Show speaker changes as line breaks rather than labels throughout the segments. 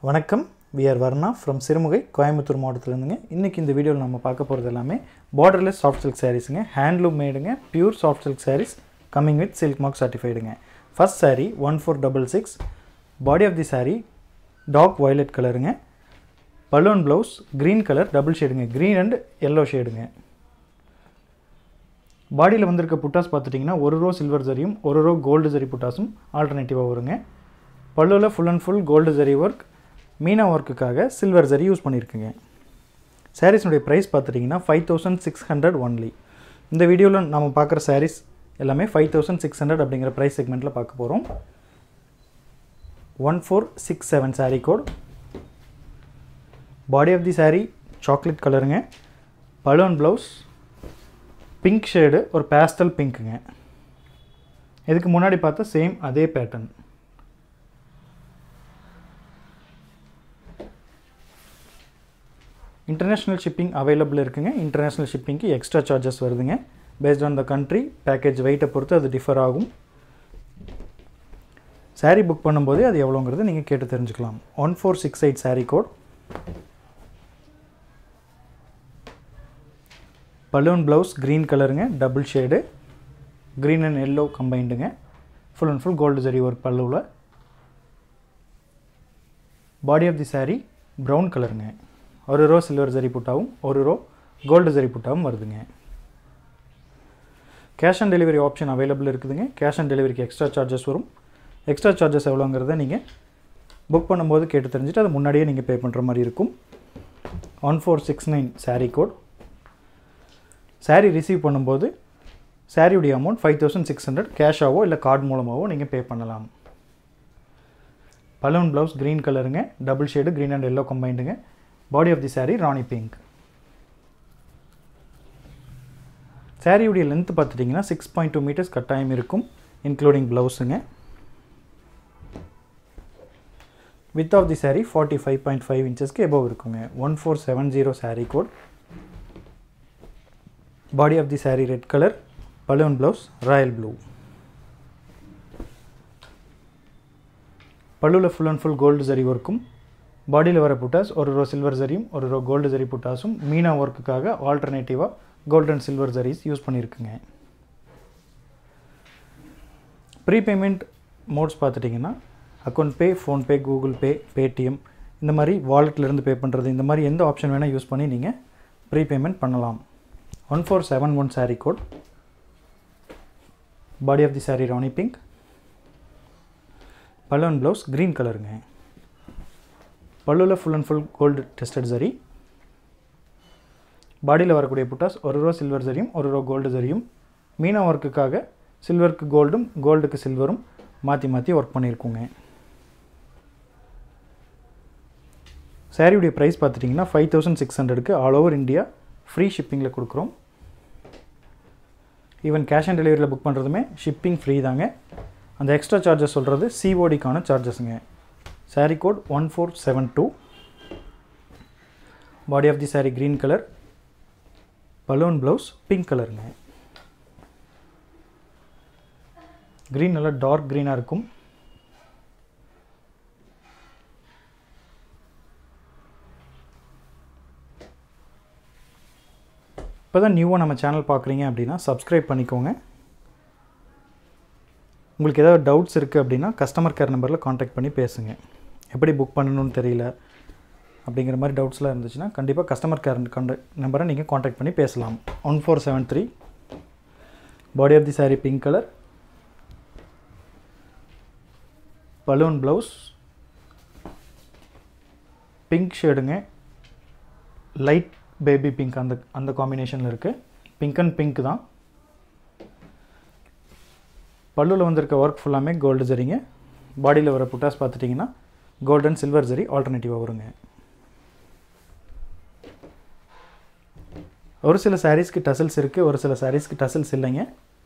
வணக்கம் we are Varna from Sirumugai Coimbatore மாவட்டத்துலேருந்துங்க இன்றைக்கி இந்த வீடியோவில் நம்ம பார்க்க போகிறது எல்லாமே பார்டர்லெஸ் சாஃப்ட் சில்க் சாரீஸுங்க ஹேண்ட்லூம் மேடுங்க pure soft silk sarees coming with silk mark சர்டிஃபைடுங்க first saree one four double six body of the saree dark violet கலருங்க balloon blouse green colour double ஷேடுங்க க்ரீன் அண்ட் எல்லோ ஷேடுங்க பாடியில் வந்திருக்க புட்டாஸ் பார்த்துட்டிங்கன்னா ஒரு ரோ சில்வர் ஜரியும் ஒரு ரோ கோல்டு ஜரி புட்டாஸும் ஆல்டர்னேட்டிவாக வருங்க பல்லுவில் full and full gold zari work meena ஒர்க்குக்காக சில்வர் ஜரி யூஸ் பண்ணியிருக்குங்க சாரீஸ்னுடைய ப்ரைஸ் பார்த்துட்டிங்கன்னா five thousand six hundred only இந்த வீடியோவில் நம்ம பார்க்குற சாரீஸ் எல்லாமே ஃபைவ் தௌசண்ட் சிக்ஸ் ஹண்ட்ரட் அப்படிங்கிற ப்ரைஸ் செக்மெண்ட்டில் பார்க்க போகிறோம் one four six seven saree code body of the saree chocolate கலருங்க பலூன் ப்ளவுஸ் பிங்க் ஷேடு ஒரு பேஸ்டல் பிங்க்குங்க இதுக்கு முன்னாடி பார்த்தா சேம் அதே பேட்டர்ன் இன்டர்நேஷ்னல் ஷிப்பிங் அவைலபிள் இருக்குங்க இன்டர்நேஷ்னல் ஷிப்பிங்க்கு எக்ஸ்ட்ரா சார்ஜஸ் வருதுங்க based on the country package வெயிட்டை பொறுத்து அது டிஃபர் ஆகும் saree புக் பண்ணும்போது அது எவ்வளோங்கிறது நீங்கள் கேட்டு தெரிஞ்சுக்கலாம் one four six eight saree code balloon blouse green கலருங்க double shade green and yellow கம்பைண்டுங்க full and full gold zari work பல்லுவில் body of the saree brown கலருங்க ஒரு ரோ சில்வர் ஜரி புட்டாவும் ஒரு ரோ கோல்டு ஜரி புட்டாவும் வருதுங்க cash on delivery option available இருக்குதுங்க cash on டெலிவரிக்கு எக்ஸ்ட்ரா சார்ஜஸ் வரும் எக்ஸ்ட்ரா சார்ஜஸ் எவ்வளோங்கிறத நீங்கள் புக் பண்ணும்போது கேட்டு தெரிஞ்சுட்டு அது முன்னாடியே நீங்கள் பே பண்ணுற மாதிரி இருக்கும் one four six nine saree code saree receive பண்ணும்போது சாரியுடைய amount five thousand six hundred கேஷாவோ இல்லை கார்டு மூலமாகவோ நீங்கள் பே பண்ணலாம் பலூன் ப்ளவுஸ் க்ரீன் கலருங்க double shade green and yellow கம்பைண்டுங்க body of the saree rani pink சாரியுடைய லென்த் பார்த்துட்டிங்கன்னா சிக்ஸ் பாயிண்ட் டூ மீட்டர்ஸ் கட்டாயம் இருக்கும் இன்க்ளூடிங் ப்ளவுஸுங்க width of the saree forty five point five இன்ச்சஸ்க்கு எபோவ் இருக்குங்க one four seven zero saree code body of the saree red colour balloon blouse royal blue பல்லுவில் full and full gold zari ஒர்க்கும் பாடியில் வர புட்டாஸ் ஒரு ரோ சில்வர் ஜரியும் ஒரு ரோ கோல்டு ஜரி புட்டாஸும் மீனா ஒர்க்குக்காக ஆல்டர்னேட்டிவாக gold and silver zaris use பண்ணியிருக்குங்க ப்ரீபேமெண்ட் மோட்ஸ் பார்த்துட்டிங்கன்னா account pay PhonePe Google Pay Paytm இந்த மாதிரி வாலெட்லேருந்து பே பண்ணுறது இந்த மாதிரி எந்த ஆப்ஷன் வேணால் யூஸ் பண்ணி நீங்கள் ப்ரீபேமெண்ட் பண்ணலாம் one four seven one saree code body of the saree rani pink balloon blouse green கலருங்க பல்லுவில் full and full gold tested zari பாடியில் வரக்கூடிய புட்டாஸ் ஒரு ரோ சில்வர் சரியும் ஒரு ரோ கோல்டு சரியும் மீனா ஒர்க்குக்காக சில்வருக்கு கோல்டும் கோல்டுக்கு சில்வரும் மாற்றி மாற்றி ஒர்க் பண்ணியிருக்கோங்க சாரியுடைய ப்ரைஸ் பார்த்துட்டிங்கன்னா ஃபைவ் தௌசண்ட் சிக்ஸ் ஹண்ட்ரடுக்கு ஆல் ஓவர் இந்தியா ஃப்ரீ ஷிப்பிங்கில் கொடுக்குறோம் ஈவன் கேஷ் ஆன் டெலிவரியில் புக் பண்ணுறதுமே ஷிப்பிங் ஃப்ரீ தாங்க அந்த எக்ஸ்ட்ரா சார்ஜஸ் சொல்கிறது சிஓடிக்கான சார்ஜஸுங்க saree code one four seven two body of the saree green colour balloon blouse pink கலருங்க க்ரீன் நல்லா டார்க் க்ரீனாக இருக்கும் இப்போ தான் நியூவாக நம்ம சேனல் பார்க்குறீங்க அப்படின்னா சப்ஸ்கிரைப் பண்ணிக்கோங்க உங்களுக்கு ஏதாவது டவுட்ஸ் இருக்குது அப்படின்னா கஸ்டமர் கேர் நம்பரில் காண்டாக்ட் பண்ணி பேசுங்க எப்படி புக் பண்ணணும்னு தெரியல அப்படிங்கிற மாதிரி டவுட்ஸ்லாம் இருந்துச்சுன்னா கண்டிப்பாக கஸ்டமர் கேர் கான்டாக்ட் நம்பரை நீங்கள் காண்டாக்ட் பண்ணி பேசலாம் one four seven three body of the saree pink colour balloon blouse pink ஷேடுங்க லைட் பேபி பிங்க் அந்த அந்த காம்பினேஷனில் இருக்குது பிங்க் அண்ட் பிங்க் தான் பல்லுவில் வந்திருக்க ஒர்க் ஃபுல்லாமே கோல்டு ஜரிங்க பாடியில் வர புட்டாஸ் பார்த்துட்டிங்கன்னா கோல்டன் சில்வர் ஜரி ஆல்டர்னேட்டிவாக வருங்க ஒரு சில சாரீஸ்க்கு டசல்ஸ் இருக்குது ஒரு சில சாரீஸ்க்கு டசல்ஸ் இல்லைங்க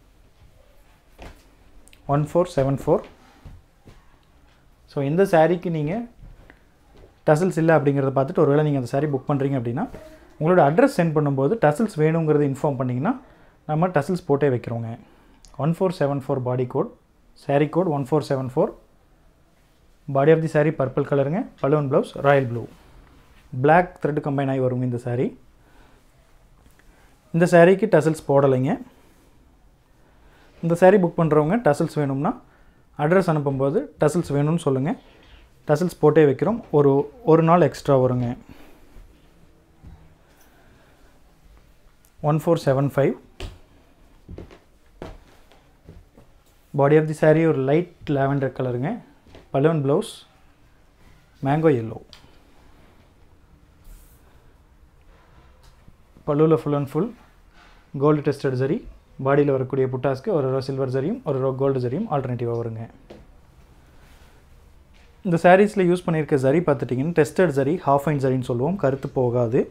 one four seven four so இந்த சாரீக்கு நீங்கள் டசல்ஸ் இல்லை அப்படிங்கிறத பார்த்துட்டு ஒருவேளை நீங்கள் அந்த saree புக் பண்ணுறீங்க அப்படின்னா உங்களோட அட்ரஸ் சென்ட் பண்ணும்போது டசல்ஸ் வேணுங்கிறத இன்ஃபார்ம் பண்ணிங்கன்னா நம்ம டசல்ஸ் போட்டே வைக்கிறோங்க one four seven four body code saree code one four seven four body of the saree purple கலருங்க balloon blouse royal blue black thread combine ஆகி வருங்க இந்த saree இந்த சாரீக்கு டசல்ஸ் போடலைங்க இந்த saree புக் பண்ணுறவங்க டசல்ஸ் வேணும்னா அட்ரஸ் அனுப்பும்போது டசல்ஸ் வேணும்னு சொல்லுங்கள் டசல்ஸ் போட்டே வைக்கிறோம் ஒரு ஒரு நாள் எக்ஸ்ட்ரா வருங்க one four seven five body of the saree ஒரு லைட் லாவெண்டர் கலருங்க பலூன் ப்ளவுஸ் மேங்கோ எல்லோ பல்லுவில் full and full gold tested zari பாடியில் வரக்கூடிய புட்டாஸ்க்கு ஒரு ரோ சில்வர் சரியும் ஒரு ரோ கோல்டு சரியும் ஆல்டர்னேட்டிவாக வருங்க இந்த சாரீஸில் யூஸ் பண்ணியிருக்க சரி பார்த்துட்டிங்கன்னா டெஸ்டட் சரி ஹாஃப் ஐன் சரின்னு சொல்லுவோம் கருத்து போகாது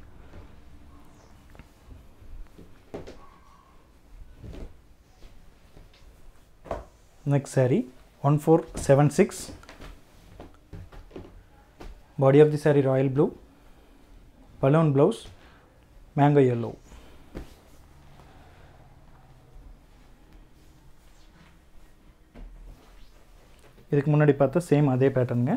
next saree one four seven six body of the saree royal blue balloon blouse mango yellow இதுக்கு முன்னாடி பார்த்தா சேம் அதே பேட்டர்னுங்க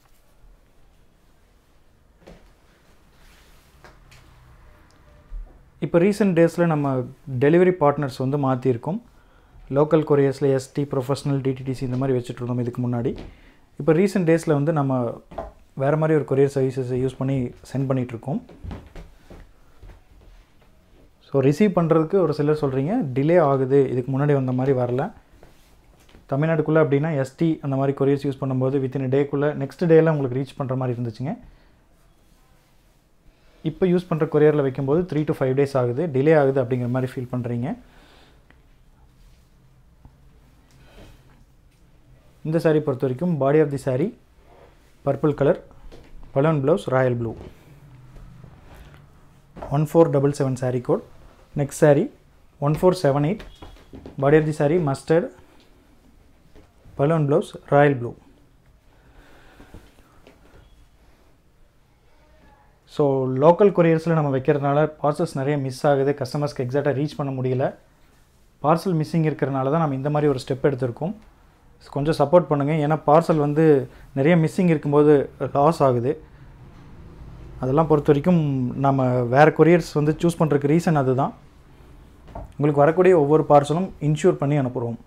இப்போ ரீசெண்ட் டேஸில் நம்ம டெலிவரி பார்ட்னர்ஸ் வந்து மாற்றிருக்கோம் லோக்கல் கொரியர்ஸில் எஸ்டி ப்ரொஃபஷனல் டிடிடிசி இந்த மாதிரி வச்சுட்டு இருந்தோம் இதுக்கு முன்னாடி இப்போ ரீசெண்ட் டேஸில் வந்து நம்ம வேறு மாதிரி ஒரு கொரியர் சர்வீசஸை யூஸ் பண்ணி சென்ட் பண்ணிகிட்ருக்கோம் ஸோ ரிசீவ் பண்ணுறதுக்கு ஒரு சிலர் சொல்கிறீங்க டிலே ஆகுது இதுக்கு முன்னாடி வந்த மாதிரி வரல தமிழ்நாட்டுக்குள்ளே அப்படின்னா எஸ்டி அந்த மாதிரி கொரியர்ஸ் யூஸ் பண்ணும்போது வித்தின் டேக்குள்ளே நெக்ஸ்ட் டேயில் உங்களுக்கு ரீச் பண்ணுற மாதிரி இருந்துச்சுங்க இப்போ யூஸ் பண்ணுற கொரியரில் வைக்கும்போது த்ரீ டு ஃபைவ் டேஸ் ஆகுது டிலே ஆகுது அப்படிங்கிற மாதிரி ஃபீல் பண்ணுறீங்க இந்த saree பொறுத்த வரைக்கும் body of the saree purple colour balloon blouse royal blue one four double seven saree code next saree one four seven eight body of the saree mustard balloon blouse royal blue so local கொரியர்ஸில் நம்ம வைக்கிறதுனால parcels நிறைய miss ஆகுது கஸ்டமர்ஸ்க்கு எக்ஸாக்டாக reach பண்ண முடியல parcel missing இருக்கிறனால தான் நம்ம இந்த மாதிரி ஒரு ஸ்டெப் எடுத்திருக்கோம் கொஞ்சம் சப்போர்ட் பண்ணுங்கள் ஏன்னா பார்சல் வந்து நிறைய மிஸ்ஸிங் இருக்கும்போது லாஸ் ஆகுது அதெல்லாம் பொறுத்த வரைக்கும் நம்ம வேறு கொரியர்ஸ் வந்து சூஸ் பண்ணுறதுக்கு ரீசன் அதுதான் உங்களுக்கு வரக்கூடிய ஒவ்வொரு பார்சலும் இன்ஷூர் பண்ணி அனுப்புகிறோம்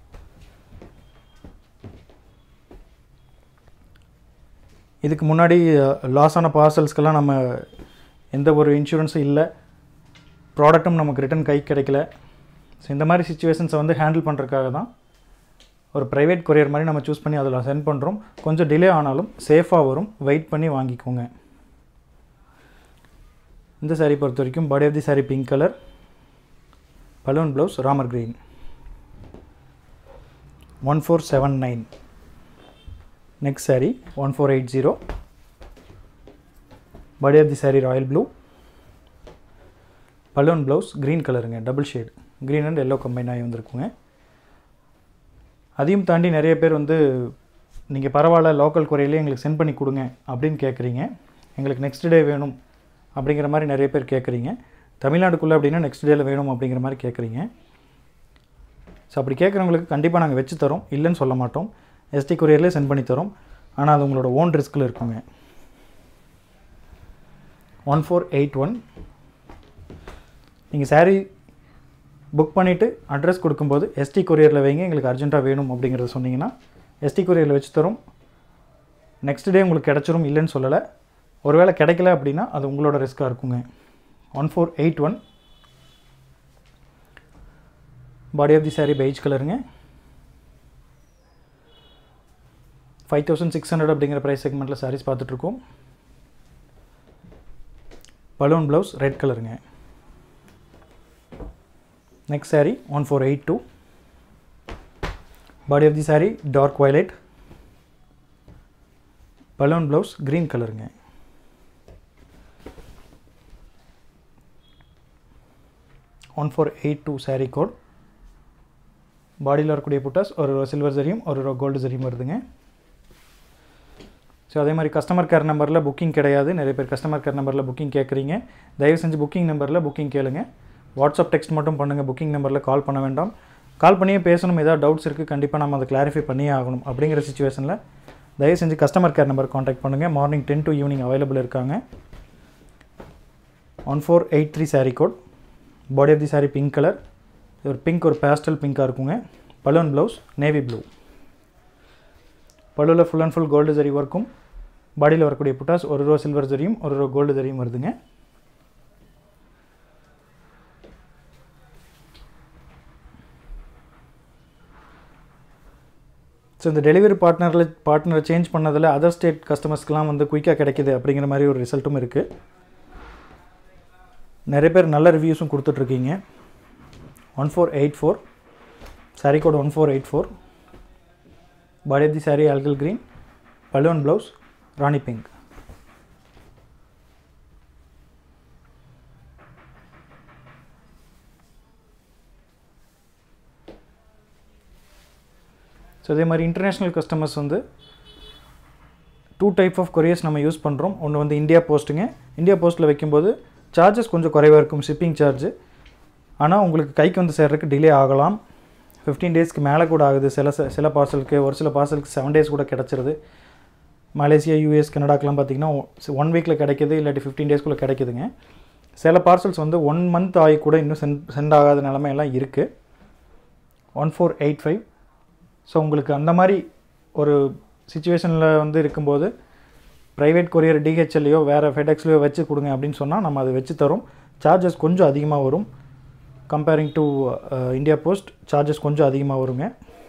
இதுக்கு முன்னாடி லாஸ் ஆன பார்சல்ஸ்க்கெல்லாம் நம்ம எந்த ஒரு இன்சூரன்ஸும் இல்லை ப்ராடக்ட்டும் நமக்கு ரிட்டன் கை கிடைக்கல ஸோ இந்த மாதிரி சுச்சுவேஷன்ஸை வந்து ஹேண்டில் பண்ணுறதுக்காக தான் ஒரு ப்ரைவேட் கொரியர் மாதிரி நம்ம சூஸ் பண்ணி அதில் சென்ட் பண்ணுறோம் கொஞ்சம் டிலே ஆனாலும் சேஃபாக வரும் வெயிட் பண்ணி வாங்கிக்கோங்க இந்த saree பொறுத்த வரைக்கும் body of the saree pink colour balloon blouse ராமர் green one four seven nine next saree one four eight zero body of the saree royal blue balloon blouse green கலருங்க double shade green and yellow combine ஆகி வந்திருக்குங்க அதையும் தாண்டி நிறைய பேர் வந்து நீங்கள் பரவாயில்ல லோக்கல் கொரியர்லேயே எங்களுக்கு சென்ட் பண்ணி கொடுங்க அப்படின்னு கேட்குறீங்க எங்களுக்கு நெக்ஸ்ட் டே வேணும் அப்படிங்கிற மாதிரி நிறைய பேர் கேட்குறீங்க தமிழ்நாடுக்குள்ளே அப்படின்னா நெக்ஸ்ட் டேயில் வேணும் அப்படிங்கிற மாதிரி கேட்குறீங்க ஸோ அப்படி கேட்குறவங்களுக்கு கண்டிப்பாக நாங்கள் வச்சு தரோம் இல்லைன்னு சொல்ல மாட்டோம் எஸ்டி கொரியர்லேயே சென்ட் பண்ணி தரோம் ஆனால் அது உங்களோட ஓன் ரிஸ்கில் இருக்குங்க ஒன் ஃபோர் எயிட் ஒன் நீங்கள் saree புக் பண்ணிவிட்டு அட்ரஸ் கொடுக்கும்போது எஸ்டி கொரியரில் வைங்க எங்களுக்கு அர்ஜென்ட்டாக வேணும் அப்படிங்கிறத சொன்னீங்கன்னா எஸ்டி கொரியரில் வச்சு தரோம் நெக்ஸ்ட் டே உங்களுக்கு கிடச்சிரும் இல்லைன்னு சொல்லலை ஒருவேளை கிடைக்கல அப்படின்னா அது உங்களோட ரிஸ்க்காக இருக்குங்க one four eight one body of the saree beige கலருங்க ஃபைவ் தௌசண்ட் சிக்ஸ் ஹண்ட்ரட் அப்படிங்கிற ப்ரைஸ் செக்மெண்ட்டில் சாரீஸ் பார்த்துட்ருக்கோம் பலூன் ப்ளவுஸ் ரெட் கலருங்க next saree one four eight two body of the saree dark violet balloon blouse green கலருங்க one four eight two saree code பாடியில் வரக்கூடிய புட்டாஸ் ஒரு சில்வர் ஜரியும் ஒரு கோல்டு ஜரியும் வருதுங்க ஸோ அதே மாதிரி கஸ்டமர் கேர் நம்பரில் புக்கிங் கிடையாது நிறைய பேர் கஸ்டமர் கேர் நம்பரில் புக்கிங் கேட்குறீங்க தயவு செஞ்சு புக்கிங் நம்பரில் புக்கிங் கேளுங்க வாட்ஸ்அப் டெக்ஸ்ட் மட்டும் பண்ணுங்கள் புக்கிங் நம்பரில் கால் பண்ண வேண்டாம் கால் பண்ணியே பேசணும் ஏதாவது டவுட்ஸ் இருக்குது கண்டிப்பாக நம்ம அதை கிளாரிஃபை பண்ணியே ஆகணும் அப்படிங்கிற சுச்சுவேஷனில் தயவு செஞ்சு கஸ்டமர் கேர் நம்பர் காண்டாக்ட் பண்ணுங்கள் morning ten to evening available இருக்காங்க one four eight three sari code body of the sari pink colour ஒரு பிங்க் ஒரு பேஸ்டல் பிங்காக இருக்குங்க பலூன் ப்ளவுஸ் நேவி ப்ளூ பல்லுவில் full and full gold zari ஒர்க்கும் பாடியில் வரக்கூடிய புட்டாஸ் ஒரு ரூபா சில்வர் ஜரியும் ஒரு ரூபா கோல்டு ஜரியும் வருதுங்க ஸோ இந்த டெலிவரி பார்ட்னரில் பார்ட்னரை சேஞ்ச் பண்ணதில் அதர் ஸ்டேட் கஸ்டமர்ஸ்க்கெலாம் வந்து குயிக்காக கிடைக்குது அப்படிங்கிற மாதிரி ஒரு ரிசல்ட்டும் இருக்குது நிறைய பேர் நல்ல ரிவ்யூஸும் கொடுத்துட்ருக்கீங்க one four eight four sari code one four eight four body of the sari அல்கல் க்ரீன் பலூன் ப்ளவுஸ் ராணி பிங்க் ஸோ அதே மாதிரி இன்டர்நேஷ்னல் கஸ்டமர்ஸ் வந்து டூ டைப் ஆஃப் கொரியர்ஸ் நம்ம யூஸ் பண்ணுறோம் ஒன்று வந்து இந்தியா போஸ்ட்டுங்க இந்தியா போஸ்ட்டில் வைக்கும்போது சார்ஜஸ் கொஞ்சம் குறைவாக இருக்கும் ஷிப்பிங் சார்ஜ் ஆனால் உங்களுக்கு கைக்கு வந்து சேர்றதுக்கு டிலே ஆகலாம் ஃபிஃப்டீன் டேஸ்க்கு மேலே கூட ஆகுது சில சில பார்சலுக்கு ஒரு சில பார்சலுக்கு செவன் டேஸ் கூட கிடச்சிருது மலேசியா யூஎஸ் கனடாக்கெலாம் பார்த்திங்கன்னா ஒன் வீக்கில் கிடைக்கிது இல்லாட்டி ஃபிஃப்டீன் டேஸ்க்குள்ளே கிடைக்குதுங்க சில பார்சல்ஸ் வந்து ஒன் மந்த் ஆகி கூட இன்னும் சென்ட் சென்ட் ஆகாத நிலமையெல்லாம் இருக்குது one four eight five so உங்களுக்கு அந்த மாதிரி ஒரு சுச்சுவேஷனில் வந்து இருக்கும்போது ப்ரைவேட் கொரியர் டிஹெச்எல்லையோ வேறு ஃபெடெக்ஸ்லையோ வச்சு கொடுங்க அப்படின்னு சொன்னால் நம்ம அதை வச்சு தரோம் சார்ஜஸ் கொஞ்சம் அதிகமாக வரும் comparing to India post charges கொஞ்சம் அதிகமாக வருங்க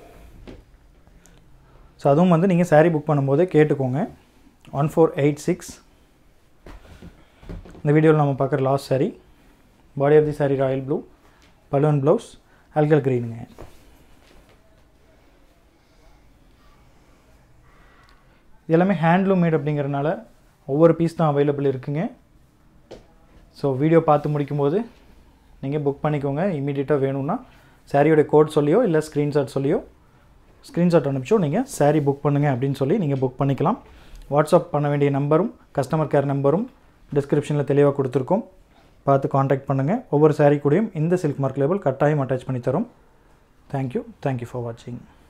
ஸோ அதுவும் வந்து நீங்கள் சாரீ புக் பண்ணும்போதே கேட்டுக்கோங்க ஒன் ஃபோர் எயிட் சிக்ஸ் இந்த வீடியோவில் நம்ம பார்க்குற last sari body of the sari royal blue balloon blouse அல்கல் க்ரீனுங்க எல்லாமே ஹேண்ட்லூம் மேட் அப்படிங்கிறனால ஒவ்வொரு பீஸ் தான் அவைலபிள் இருக்குங்க ஸோ வீடியோ பார்த்து முடிக்கும்போது நீங்கள் புக் பண்ணிக்கோங்க இமீடியட்டாக வேணும்னா சாரியோட கோட் சொல்லியோ இல்லை ஸ்க்ரீன்ஷாட் சொல்லியோ ஸ்க்ரீன்ஷாட் அனுப்பிச்சோ நீங்கள் சாரீ புக் பண்ணுங்கள் அப்படின்னு சொல்லி நீங்கள் புக் பண்ணிக்கலாம் வாட்ஸ்அப் பண்ண வேண்டிய நம்பரும் கஸ்டமர் கேர் நம்பரும் டிஸ்கிரிப்ஷனில் தெளிவாக கொடுத்துருக்கோம் பார்த்து காண்டாக்ட் பண்ணுங்கள் ஒவ்வொரு சாரீ கூடயும் இந்த சில்க் மார்க் லேபிள் கட்டாயம் அட்டாச் பண்ணி தரோம் தேங்க்யூ தேங்க்யூ ஃபார் வாட்சிங்